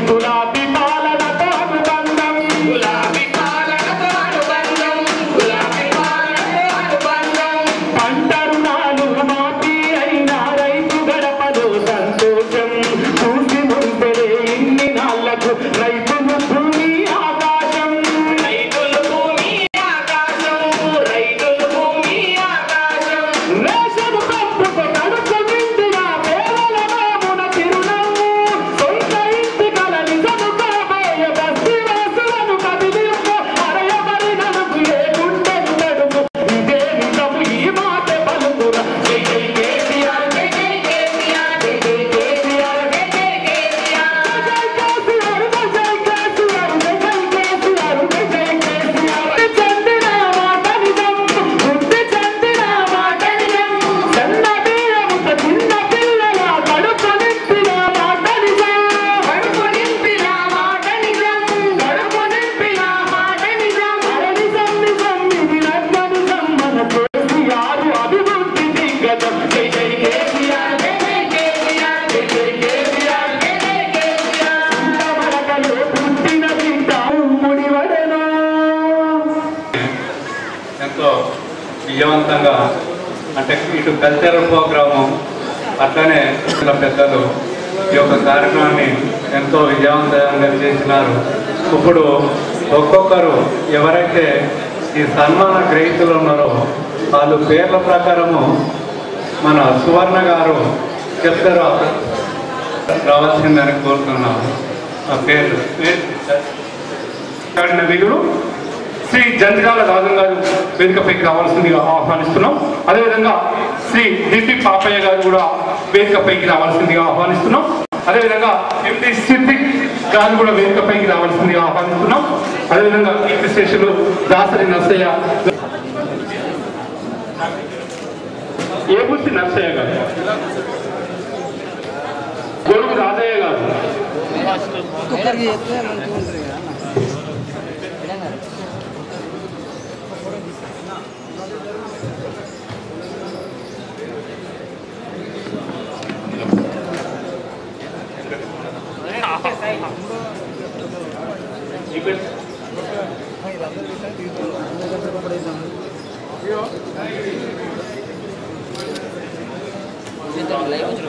గులాబీ పాలనతో అనుబంధం గులాబీ పాలనతో అనుబంధం గులాబీ పాలనతో అనుబంధం పంట రుణాలు మాఫీ అయిన రైతు గడపలో సంతోషం చూసి ముందరే ఇన్ని నాళ్లకు రైతులు భూమి ఆకాశం రైతులు భూమి ఆకాశం రైతులు భూమి ఆకాశం రేషన్ పంపుకు కడుపు నిండిన పేదల మామున చిరునవ్వు సొంత ఇంటి కల నిజము కాబోయే బస్తి వాసులను కదిలింపు అరయబడి నలుగు ఏ గుండెను నడుము ఇదే నిజము ఈ మాట పలుకుర జై జై కేసీఆర్ జై జై కేసీఆర్ జై జై కేసీఆర్ జై జై కేసీఆర్ జై కేసీఆర్ జై జై కేసీఆర్ జై జై కేసీఆర్ జై జై కేసీఆర్ చందిన మాట నిజం బుద్ధి చందిన మాట నిజం సన్న బియ్యముతో చిన్న పిల్లల కడుపు నింపిన మాట నిజం కడుపు నింపిన మాట నిజం కడుపు నింపిన మాట నిజం అర నిజం నిజం ఇది రత్న నిజం మన కేసీఆర్ అభివృద్ధి దిగ్గజం జై జై కేసీఆర్ జై జై కేసీఆర్ జై జై కేసీఆర్ జై జై కేసీఆర్ చింతమడకలో పుట్టిన బిడ్డ ముడివడెను ఎంతో విజయవంతంగా అంటే ఇటు కల్చరల్ ప్రోగ్రాము అట్లనే ఇలా పెద్దలు ఈ యొక్క కార్యక్రమాన్ని ఎంతో విజయవంతంగా చేసినారు ఇప్పుడు ఒక్కొక్కరు ఎవరైతే ఈ సన్మాన గ్రహీతులు ఉన్నారో వాళ్ళు పేర్ల ప్రకారము మన సువర్ణ గారు చెప్తారు రావాల్సిందని కోరుతున్నాము ఆ పేర్లు పేరు కాడిన వీరుడు శ్రీ జంతిగాల రాజు గారు వేదికపైకి రావాల్సిందిగా ఆహ్వానిస్తున్నాం అదేవిధంగా శ్రీ డిపి పాపయ్య గారు కూడా వేదికపైకి రావాల్సిందిగా ఆహ్వానిస్తున్నాం అదేవిధంగా ఎండి సిద్దిక్ గారు కూడా వేదికపైకి రావాల్సిందిగా ఆహ్వానిస్తున్నాం అదేవిధంగా కీర్తి శేషులు దాసరి నర్సయ్య ఏబుసి నర్సయ్య గారు గొడుగు రాజయ్య గారు ఒక్కొక్కరికి చెప్తే మంచిగా ఉంటుంది కదా అన్న లైవ్ వచ్చి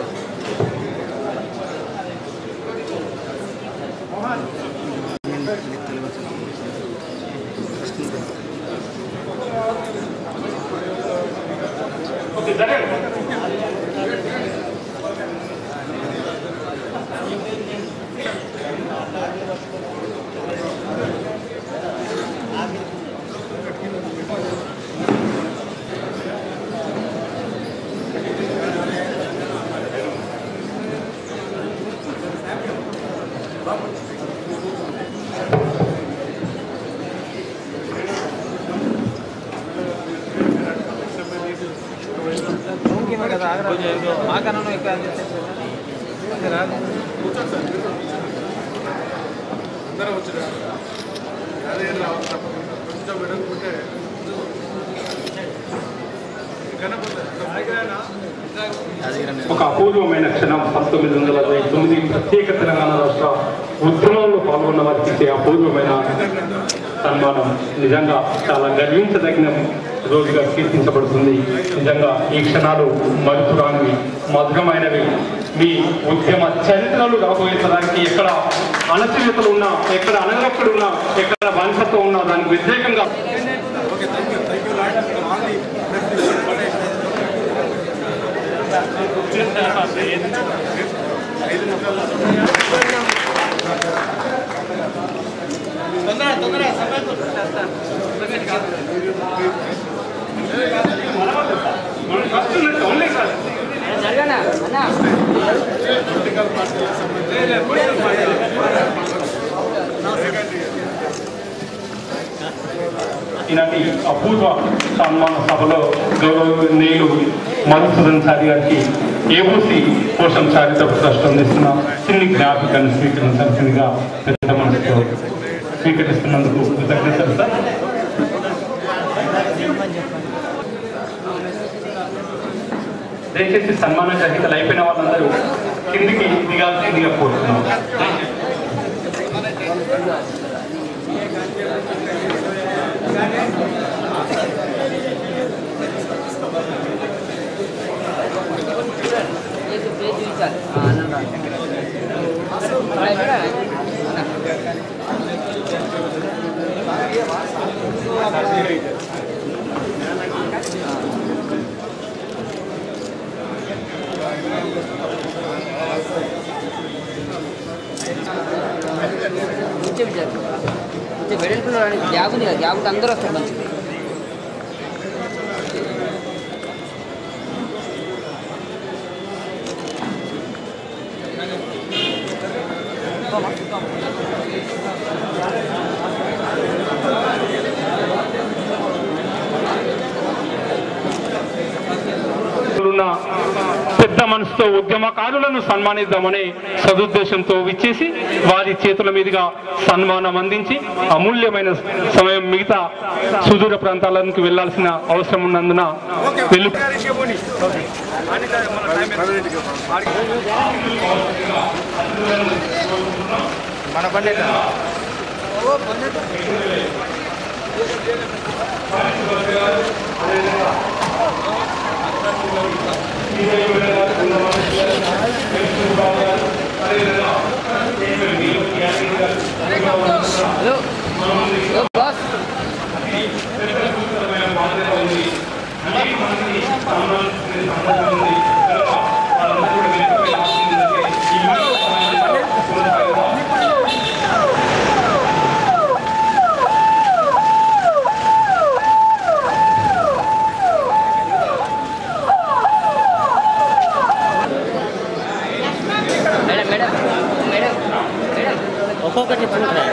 ఓకే జరగండి ఓకేనా కదా ఆగరా మా కన్నా ఎక్కువ అందించారు అది రాదు ఒక అపూర్వమైన క్షణం పంతొమ్మిది వందల అరవై తొమ్మిది ప్రత్యేక తెలంగాణ రాష్ట్ర ఉద్యమంలో పాల్గొన్న వారికి ఇచ్చే అపూర్వమైన సన్మానం నిజంగా చాలా గర్వించదగిన రోజుగా కీర్తించబడుతుంది నిజంగా ఈ క్షణాలు మధురానివి మధురమైనవి మీ ఉద్యమ చరిత్రలు రాబోయేసడానికి ఎక్కడ అణచివేతలు ఉన్నా ఎక్కడ అనగప్పుడు ఉన్నా ఎక్కడ బానిసత్వం ఉన్నా దానికి వ్యతిరేకంగా మనం ఫస్ట్ ఉన్నట్టు ఓన్లీ కాదు జరగనా అన్నా ఈనాటి అపూర్వ సన్మాన సభలో గౌరవనీయులు మధుసూదన్ సారి గారికి ఏబూసి పోషణ చారిత్రక ట్రస్ట్ అందిస్తున్న చిన్ని జ్ఞాపికను స్వీకరించాల్సిందిగా పెద్ద మనసుతో స్వీకరిస్తున్నందుకు కృతజ్ఞతలు సార్ దయచేసి సన్మాన గ్రహీతలు అయిపోయిన వాళ్ళందరూ కిందికి దిగాల్సిందిగా కోరుతున్నాం దయచేసి ఫేస్ ఫేస్ చూపించాలి ఆ, అన్నం రా. అలా ఇక్కడ అన్న. కూర్చోబెట్టారు కొంచెం వెడల్పులో రాని గ్యాప్ ఉంది కదా గ్యాప్ ఉంటే అందరూ వస్తారు మంచిగా ఉన్న పెద్ద మనసుతో ఉద్యమకారులను సన్మానిద్దామనే సదుద్దేశంతో విచ్చేసి వారి చేతుల మీదుగా సన్మానం అందించి అమూల్యమైన సమయం మిగతా సుదూర ప్రాంతాలకు వెళ్లాల్సిన అవసరం ఉన్నందున వెళ్ళు మన బండి hello hello boss madam madam madam madam ఒక్కొక్కటి చూడరా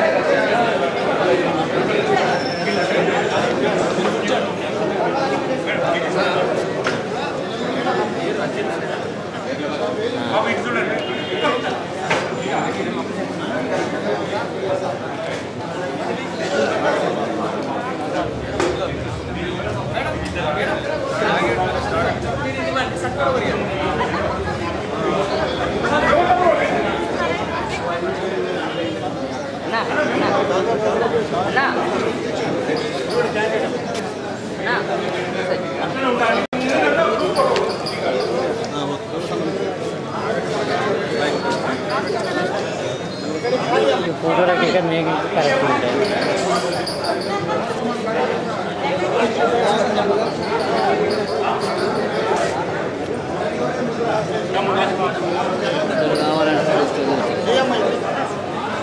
అన్నా అన్నా అన్నా అన్నా ఫోటోగ్రఫీగా మీకు కరెక్ట్ ఉంటాయి ఇక్కడ కావాలంటే తీసుకోవచ్చు.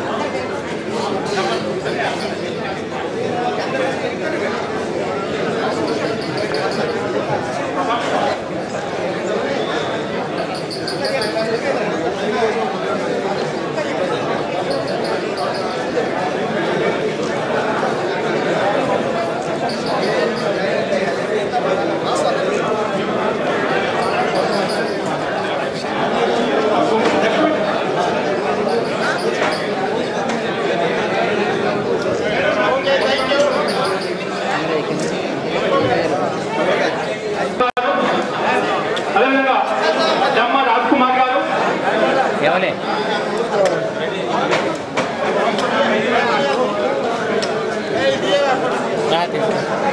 అదేవిధంగా జమ్మ రాజ్ కుమార్ గారు ఎవరే రాత్రి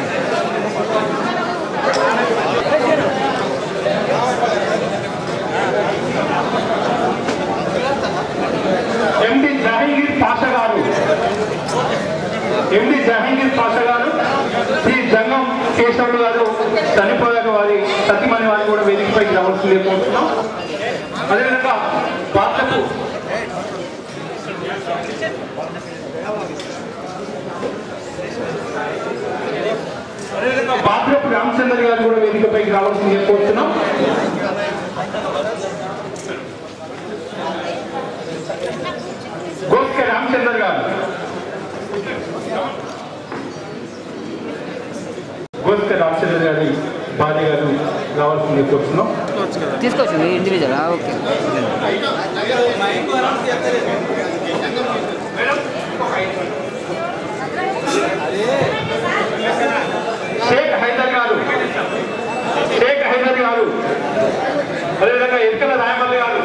ఎండి జహంగీర్ పాషా గారు ఎండి జహంగీర్ పాషా గారు శ్రీ జంగం కేశవులు గారు చనిపోయారు వారి సతీమణి వారు కూడా వేదికపైకి రావాల్సిందే కోరుతున్నాం అదేవిధంగా పాత్రకు అదేవిధంగా బాత్రపు రామచంద్ర గారు కూడా వేదికపైకి రావాల్సిందే కోరుతున్నాం గోస్కే రామచంద్ర గారు గోస్కే రామచంద్ర గారి భార్య గారు రావాల్సింది కోరుతున్నాం తీసుకోవచ్చు ఇండివిజువల్ ఓకే షేక్ హైదర్ గారు షేక్ హైదర్ గారు అదేవిధంగా ఎక్కల రాయమల్లి గారు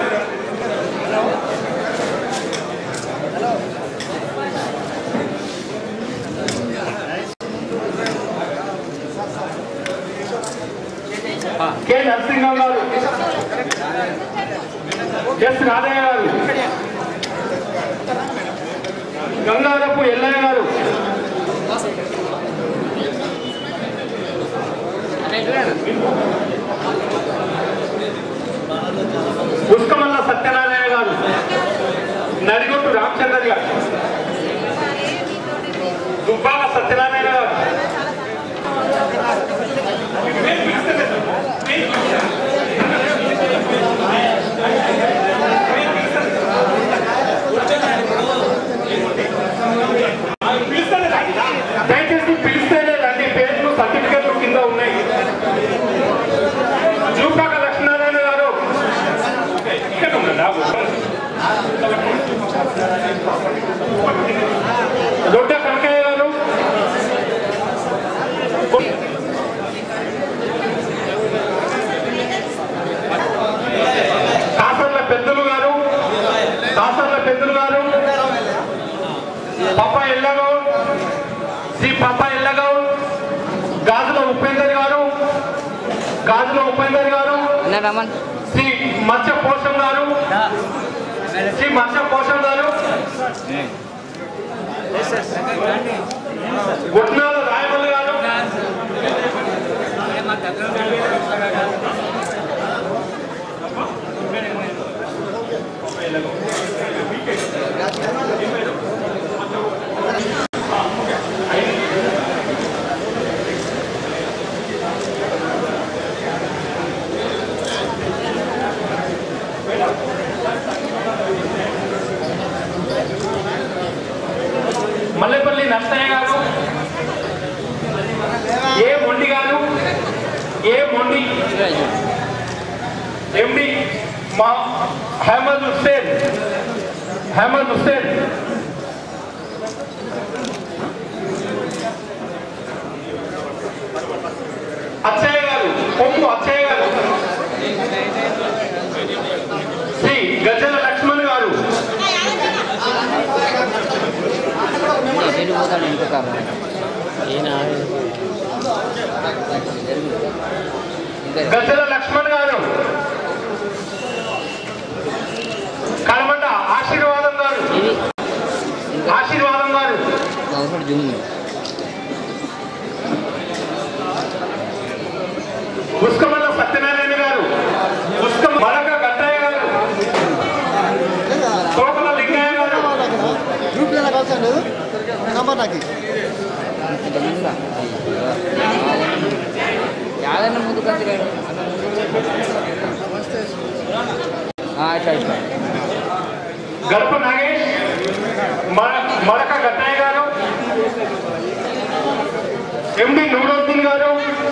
కె నరసింహం గారు గారు గంగారపు ఎల్లయ్య గారు పుష్కమల్ల సత్యనారాయణ గారు నడిగొట్టు రామచంద్ర గారు దుబ్బాల సత్యనారాయణ గారు దయచేసి పిలిస్తేనే రండి పేర్లు సర్టిఫికెట్లు కింద ఉన్నాయి జూపాక లక్ష్మీనారాయణ గారు ఇక్కడ ఉన్నాడా? దొడ్డ కనకయ్య గారు కాసర్ల పెద్దలు గారు కాసర్ల పెద్దలు గారు పప్ప ఎల్లగౌడ్ శ్రీ పప్ప ఎల్లగౌడ్ గాజుల ఉపేందర్ గారు గాజుల ఉపేందర్ గారు అన్న రమన్ శ్రీ మత్స్య పోషం గారు శ్రీ మత్స్య పోషం గారు గుట్నాల రాయమల్లి గారు మల్లెపల్లి నర్సయ్య గారు ఏ మొండి గారు ఏ మొండి ఎండి మా అహ్మద్ హుస్సేన్ అహ్మద్ హుస్సేన్ అచ్చయ్య గారు పొమ్ము అచ్చయ్య గారు శ్రీ గజల లక్ష్మణ్ గారు ఎటు పోతాడు ఇంకొక ఈయన ఇంకా గజల లక్ష్మణ్ గారు కడమండ ఆశీర్వాదం గారు ఇది ఇంకా ఆశీర్వాదం గారు ఒకటి జూమ్ పుష్కమల్ల సత్యనారాయణ గారు పుష్కమ మరక గట్టయ్య గారు కోకల లింగయ్య గారు గ్రూప్ ఎలా కలిసాను నంబర్ నాకు యాదన్న ముందు కంచి ఇట్లా ఇట్లా గడప నాగేష్ మ- మరక గట్టయ్య గారు ఎండి నూరుద్దీన్ గారు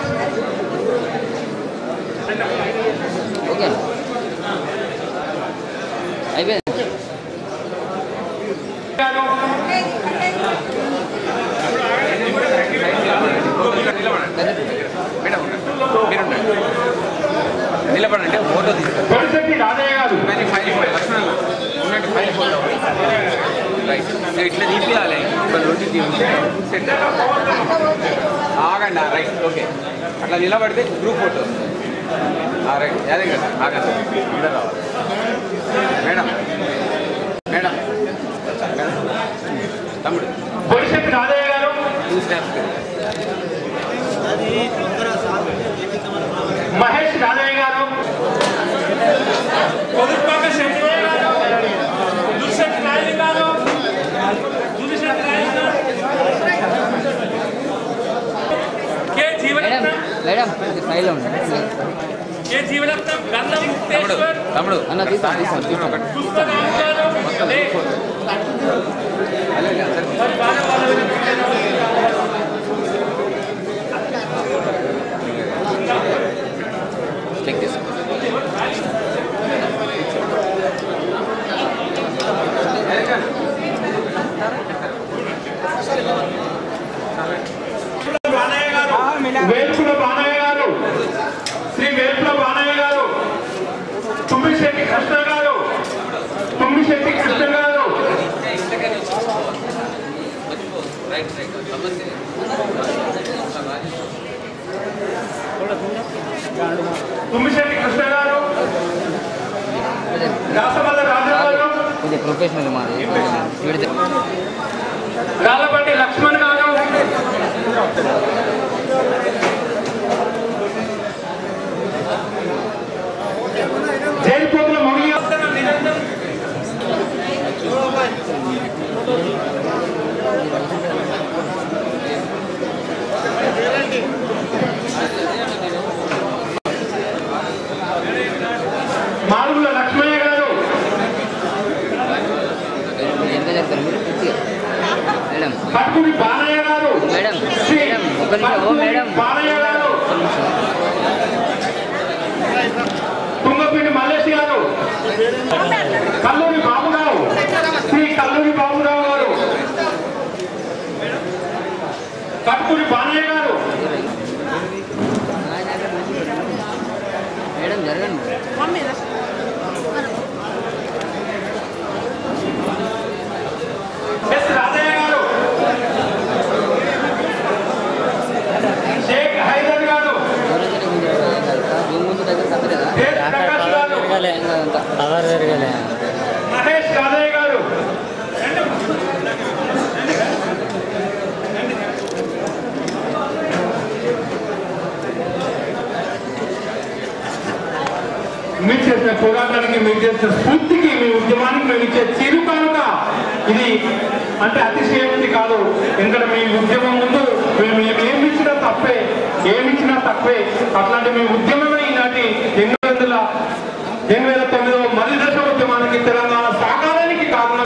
ఓకే అయిపోయింది గారు నిలబడండి ఫోటో తీసుకోండి కొడిశెట్టి రాజయ్య గారు కానీ ఫైల్ ఫోటో లక్ష్మణ్ ఉన్నట్టు ఫైల్ ఫోటో రైట్ సో ఇట్లా తీపియాలి ఇప్పుడు రొట్టి తీసి సెట్ ఆగండి రైట్ ఓకే అట్లా నిలబడితే గ్రూప్ ఫోటో రైట్ అదే కదా ఆగండి ఇక్కడ రావాలి మేడం మేడం మేడం తమ్ముడు కొడిశెట్టి రాజయ్య గారు టూ స్నాప్స్ మహేష్ రాజయ్య గారు కొదుపాక శంకరయ్య గారు దుర్శెట్టి రాజయ్య గారు దుర్శెట్టి రాజయ్య గారు కె మేడం జీవరత్నం మేడం ఇది ఫైల్లో ఉంది కె జీవరత్నం గంధం తమ్ముడు ముక్తేశ్వర్ తమ్ముడు అన్న తీస్తాను తీస్తాను తీస్తాను ఒకటి పుష్పరావు గారు మొత్తం గ్రూప్ ఫోటో అలాగే అందరికీ చెక్ చేసుకో వేల్పుల బాణయ్య గారు శ్రీ వేల్పుల బాణయ్య గారు తుమ్మిశెట్టి కృష్ణ గారు తుమ్మిశెట్టి కృష్ణ గారు రైట్ రైట్ సమస్య ప్రొఫెషనల్ మాది విడితే రాళ్ళపట్టి లక్ష్మణ్ గారు జైలుపోతుల మురళి మాడుగుల లక్ష్మయ్య గారు ఎంత చెప్తారు మీరు పూర్తిగా మేడం కట్టుకుడి బాలయ్య గారు మేడం శ్రీ మేడం ఒక నిమిషం ఓ మేడం బాలయ్య గారు ఒక నిమిషం తుంగపిండి మల్లేష్ గారు కల్లూరి బాబురావు శ్రీ కల్లూరి బాబురావు గారు కట్టుకుడి బాలయ్య గారు మేడం జరగండి ఎస్ రాజయ్య గారు షేక్ హైదర్ గారు జూమ్ ముందు దగ్గర కట్టలేదా ఎస్ ప్రకాష్ గారు పెరగలే పవర్ పెరగలే మహేష్ రాజయ్య గారు మీరు చేసిన పోరాటానికి మీరు చేసిన స్ఫూర్తికి మీ ఉద్యమానికి మేము ఇచ్చే చిరుకానుక ఇది అంటే అతిశయోక్తి కాదు ఎందుకంటే మీ ఉద్యమం ముందు మేము ఏమి ఇచ్చినా తప్పే ఏమి ఇచ్చినా తప్పే అట్లాంటి మీ ఉద్యమమే ఈనాటి ఎనిమిది వందల ఎనిమిది వేల తొమ్మిదవ మలి దశ ఉద్యమానికి తెలంగాణ సాకారానికి కారణం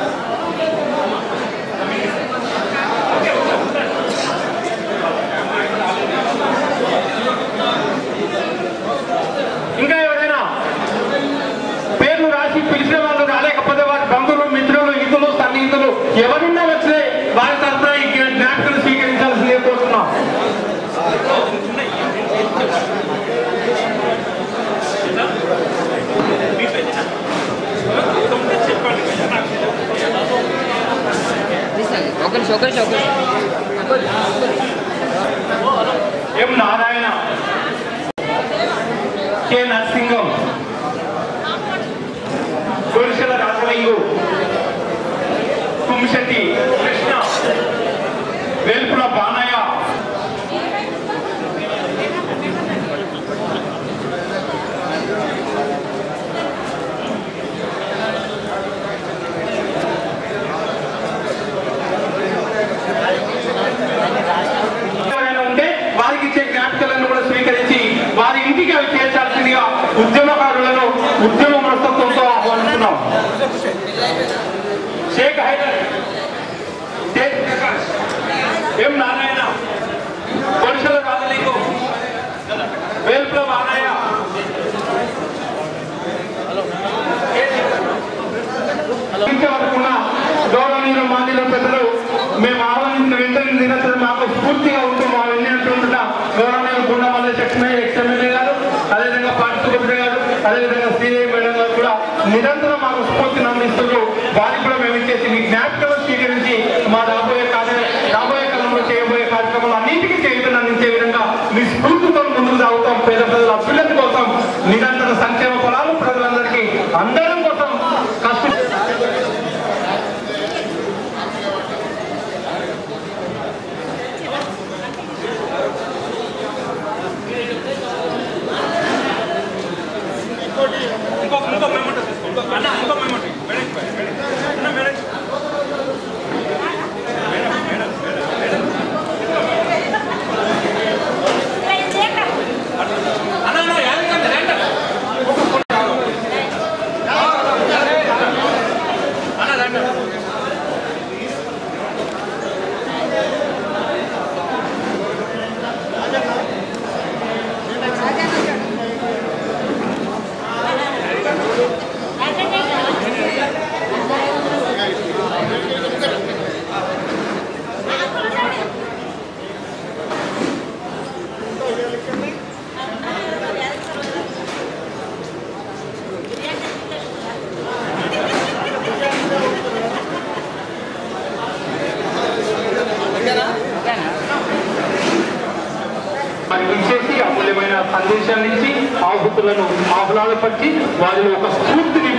ఇంకా ఎవరైనా పేర్లు రాసి పిలిచిన వాళ్ళు రాలేకపోతే వారి బంధువులు మిత్రులు ఇతరులు సన్నిహితులు ఎవరున్నా వచ్చితే వారి తరఫున ఈ జ్ఞాపికలు స్వీకరించాల్సిందే కోరుతున్నాం తీసుకోండి. ఒక నిమిషం ఒక నిమిషం ఒక నిమిషం ఎం నారాయణ కె నరసింగం గురిశల రాజలింగు తుమ్మిశెట్టి కృష్ణ వేల్పుల బానయ్య ఎవరైనా ఉంటే వారికి ఇచ్చే జ్ఞాపికలను కూడా స్వీకరించి వారి ఇంటికి అవి చేర్చాల్సిందిగా ఉద్యమకారులను ఉద్యమ మనస్తత్వంతో ఆహ్వానిస్తున్నాం షేక్ హైదర్ షేక్ ప్రకాష్ ఎం నారాయణ కొడిసల రాజలింగు వేల్పుల బాలయ్య అనుకున్న గౌరవనీయుల మాదిల పెద్దలు మేము ఆహ్వానించిన వెంటనే నిరంతరం మాకు స్ఫూర్తిగా ఉంటూ మా వెళ్ళినటువంటి గౌరవనీయులు గుండమల్ల లక్ష్మయ్య ఎక్స్ ఎమ్మెల్యే గారు అదేవిధంగా పార్టీ సుభద్ర గారు అదేవిధంగా సిఐ మేడం గారు కూడా నిరంతరం మాకు స్ఫూర్తిని అందిస్తూ వారికి కూడా మేము ఇచ్చేసి మీ జ్ఞాపికలు స్వీకరించి మా రాబోయే కార్య రాబోయే కాలంలో చేయబోయే కార్యక్రమాలు అన్నింటికీ చేయుతను అందించే విధంగా మీ స్ఫూర్తితో ముందుకు సాగుతాం పేద ప్రజల అభ్యున్నతి కోసం నిరంతర సంక్షేమ ఫలాలు ప్రజలందరికీ అందరం కోసం కష్టం వారికి ఇచ్చేసి అమూల్యమైన సందేశాన్ని ఇచ్చి ఆహుతులను ఆహ్లాదపరిచి వారిలో ఒక స్ఫూర్తి నింపి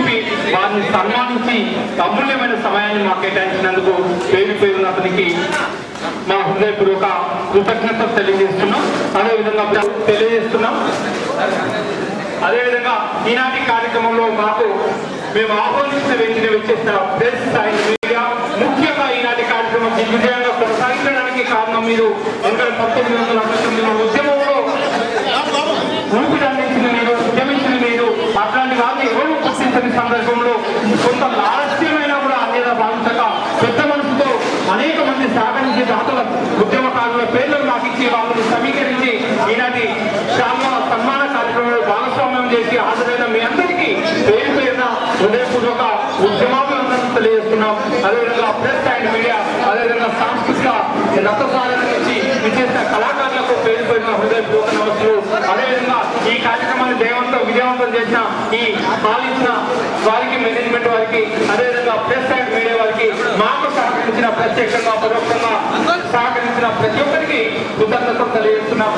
వారిని సన్మానించి అమూల్యమైన సమయాన్ని మాకు కేటాయించినందుకు పేరు పేరున అతనికి మా హృదయపూర్వక కృతజ్ఞతలు తెలియజేస్తున్నాం అదేవిధంగా తెలియజేస్తున్నాం అదేవిధంగా ఈనాటి కార్యక్రమంలో మాకు మేము ఆహ్వానించిన వెంటనే వచ్చేసిన ప్రెస్ అండ్ మీడియా ముఖ్యంగా ఈనాటి కార్యక్రమం దిగ్విజయంగా కొనసాగించడానికి కారణం మీరు ఎందుకంటే పంతొమ్మిది వందల అరవై తొమ్మిదిలో ఉద్యమంలో ఊపిరి అందించిన మీరు ఉద్యమించిన మీరు అట్లాంటి వారిని ఎవరు గుర్తించని సందర్భంలో కొంత లాస్యమైన కూడా అన్యత భావించక పెద్ద మనసుతో అనేక మంది సహకరించి దాతల ఉద్యమకారుల పేర్లను మాకు ఇచ్చి వాళ్ళని సమీకరించి ఈనాటి శాల్వ సన్మాన కార్యక్రమంలో భాగస్వామ్యం చేసి హాజరైన మీ అందరికీ పేరు పేరున హృదయపూర్వక ఉద్యమాభివందనం తెలియజేస్తున్నాం అదేవిధంగా ప్రెస్ అండ్ మీడియా అదేవిధంగా సాంస్కృతిక రక్తసారం నుంచి విచేసిన కళాకారులకు పేరు పేరున హృదయపూర్వక నమస్సులు అదేవిధంగా ఈ కార్యక్రమాన్ని జయవంతం విజయవంతం చేసిన ఈ పాలించిన వారికి మేనేజ్మెంట్ వారికి అదేవిధంగా ప్రెస్ అండ్ మీడియా వారికి మాకు సహకరించిన ప్రత్యక్షంగా పరోక్షంగా సహకరించిన ప్రతి ఒక్కరికి కృతజ్ఞతలు తెలియజేస్తున్నాం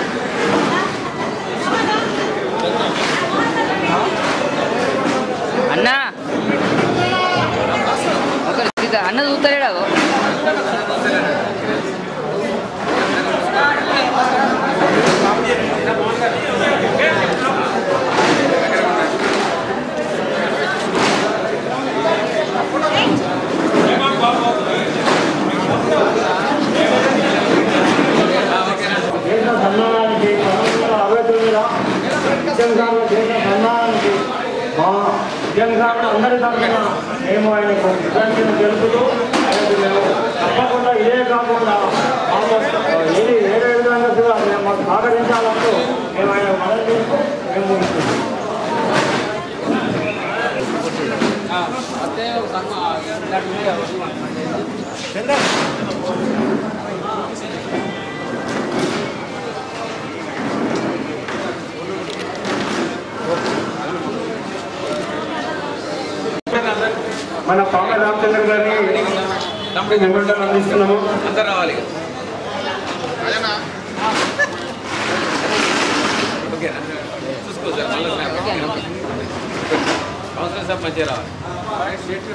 అన్నా ఒక సీత అన్న చూస్తలేడా చేసిన సన్మానానికి పంతొమ్మిది వందల అరవై తొమ్మిదిలో ఉద్యమకారులు చేసిన సన్మానానికి మా ఉద్యమకారులు అందరి తరఫున మేము ఆయనకు కృతజ్ఞతలు తెలుపుతూ ఆయనకు మేము తప్పకుండా ఇదే కాకుండా మాకు ఏది ఏడే విధంగా కూడా మేము మాకు సహకరించాలంటూ మేము ఆయన మనం చేస్తూ మేము ముగిస్తున్నాం. మన పాక రామచంద్ర గారిని నిమిషాలు అందిస్తున్నాము అందరు రావాలి ఓకేనా చూసుకో సార్ మళ్ళీ కౌన్సిలర్ సార్ మంచిగా రావాలి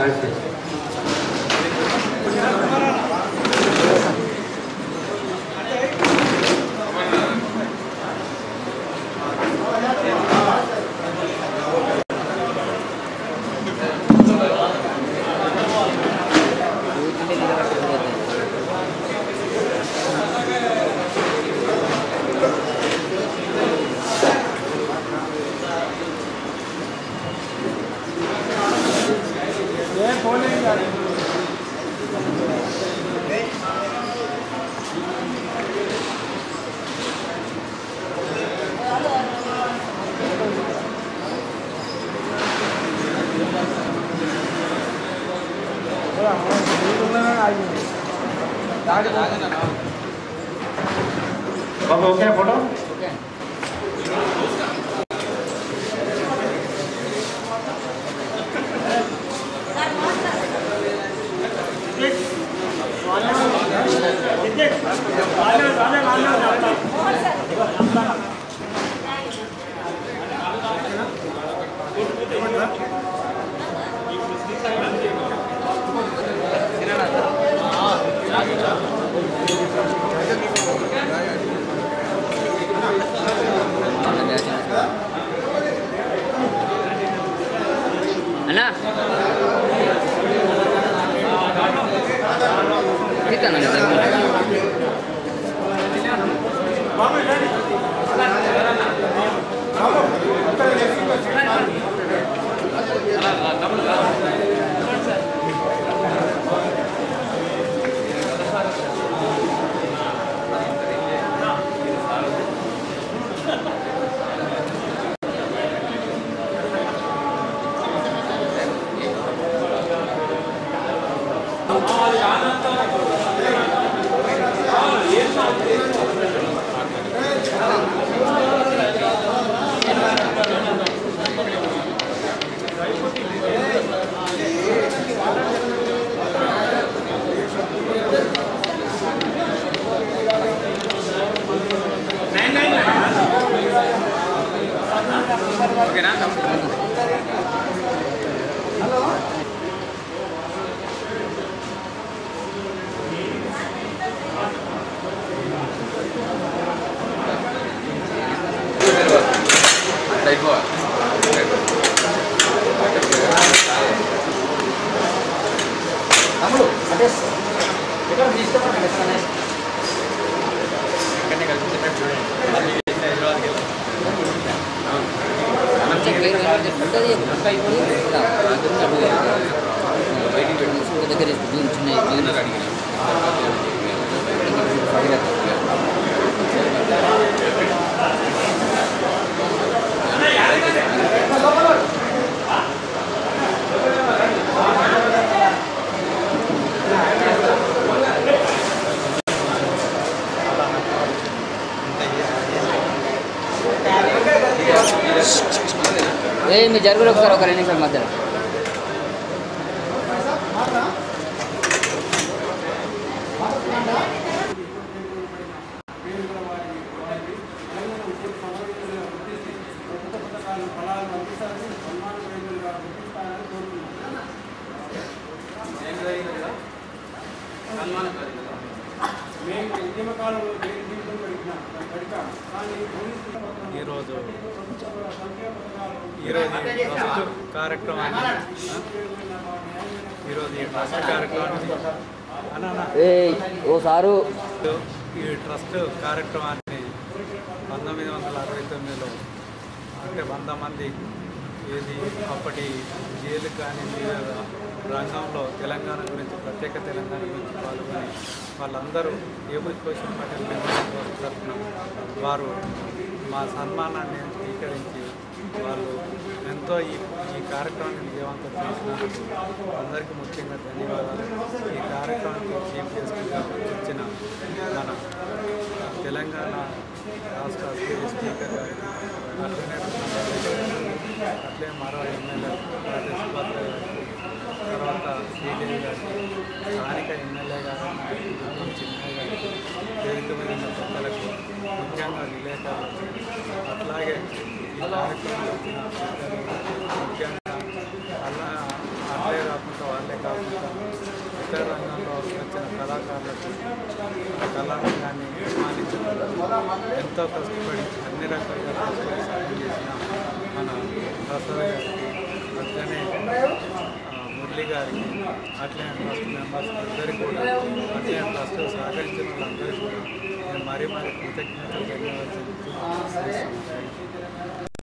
బాబు ఓకే ఫోటో అన్నా తీస్తాను ఓకేనా స్పీకర్ జూన్ చిన్న జూన్ ఏ మీ జరుగురు ఒకసారి ఒక రెండు నిమిషాల మధ్యలో ఈరోజు ఈరోజు ఈ ట్రస్ట్ కార్యక్రమాన్ని ఆ? ఈరోజు ఈ ట్రస్ట్ కార్యక్రమాన్ని అన్న, అన్న. ఏ ఓ సారు ఈ ట్రస్ట్ కార్యక్రమాన్ని పంతొమ్మిది వందల అరవై తొమ్మిదిలో అంటే వంద మంది ఏది అప్పటి జైలు కానీ వివిధ రంగంలో తెలంగాణ గురించి ప్రత్యేక తెలంగాణ గురించి పాల్గొని వాళ్ళందరూ able question Patel memorial trust తరఫున వారు మా సన్మానాన్ని స్వీకరించి వాళ్ళు ఎంతో ఈ ఈ కార్యక్రమాన్ని విజయవంతం చేసినందుకు అందరికీ ముఖ్యంగా ధన్యవాదాలు ఈ కార్యక్రమానికి చీఫ్ గెస్ట్గా వచ్చిన మన తెలంగాణ రాష్ట్ర అసెంబ్లీ స్పీకర్ గారికి అట్లనే అట్లే మరో ఎమ్మెల్యే రాజేష్ సుభద్ర గారికి తర్వాత శ్రీదేవి గారికి స్థానిక ఎమ్మెల్యే గారు దుర్గం చిన్నయ్య గారికి వేదిక మీద ఉన్న పెద్దలకు ముఖ్యంగా విలేకరులకు అట్లాగే ఈ కార్యక్రమంలో వచ్చిన పెద్దలు ముఖ్యంగా అలా అట్లే కాకుండా వాళ్ళే కాకుండా ఇతర రంగంలో వచ్చిన కళాకారులకు ఆ కళారంగాన్ని నిర్మాణించడంలో ఎంతో కష్టపడి అన్ని రకాలుగా కష్టపడి సాయం చేసిన మన ప్రసాద్ గారికి అట్లనే ఆ, మురళి గారికి అట్లనే ట్రస్ట్ మెంబర్స్ అందరికీ కూడా అట్లనే ట్రస్ట్ సహకరించిన వాళ్ళందరికీ కూడా నేను మరీ మరీ కృతజ్ఞతలు ధన్యవాదాలు తెలుపుతూ